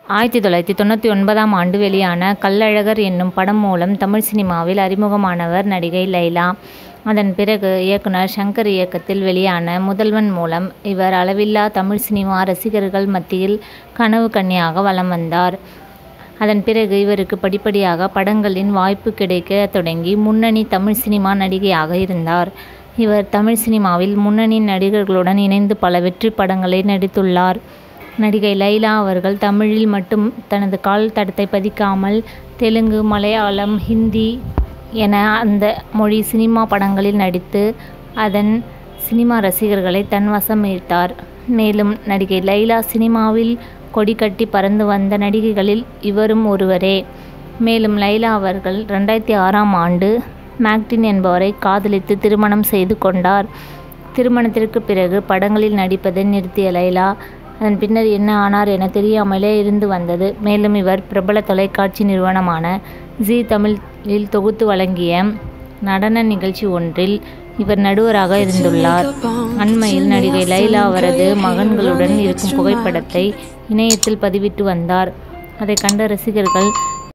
ஆயிரத்தி தொள்ளாயிரத்தி தொண்ணூற்றி ஒன்பதாம் ஆண்டு வெளியான கள்ளழகர் என்னும் படம் மூலம் தமிழ் சினிமாவில் அறிமுகமானவர் நடிகை லைலா அதன் பிறகு இயக்குனர் ஷங்கர் இயக்கத்தில் வெளியான முதல்வன் மூலம் இவர் அளவில்லா தமிழ் சினிமா ரசிகர்கள் மத்தியில் கனவு கன்னியாக வலம் வந்தார் அதன் பிறகு இவருக்கு படிப்படியாக படங்களின் வாய்ப்பு கிடைக்க தொடங்கி முன்னணி தமிழ் சினிமா நடிகையாக இருந்தார் இவர் தமிழ் சினிமாவில் முன்னணி நடிகர்களுடன் இணைந்து பல வெற்றி படங்களை நடித்துள்ளார் நடிகை லைலா அவர்கள் தமிழில் மட்டும் தனது கால் தடத்தை பதிக்காமல் தெலுங்கு மலையாளம் ஹிந்தி என அந்த மொழி சினிமா படங்களில் நடித்து அதன் சினிமா ரசிகர்களை தன் வசம் ஈர்த்தார் மேலும் நடிகை லைலா சினிமாவில் கொடி கட்டி பறந்து வந்த நடிகைகளில் இவரும் ஒருவரே மேலும் லைலா அவர்கள் ரெண்டாயிரத்தி ஆறாம் ஆண்டு மேக்டின் என்பவரை காதலித்து திருமணம் செய்து கொண்டார் திருமணத்திற்கு பிறகு படங்களில் நடிப்பதை நிறுத்திய லைலா அதன் பின்னர் என்ன ஆனார் என தெரியாமலே இருந்து வந்தது மேலும் இவர் பிரபல தொலைக்காட்சி நிறுவனமான ஜி தமிழில் தொகுத்து வழங்கிய நடன நிகழ்ச்சி ஒன்றில் இவர் நடுவராக இருந்துள்ளார் அண்மையில் நடிகை லைலா அவரது மகன்களுடன் இருக்கும் புகைப்படத்தை இணையத்தில் பதிவிட்டு வந்தார் அதை கண்ட ரசிகர்கள்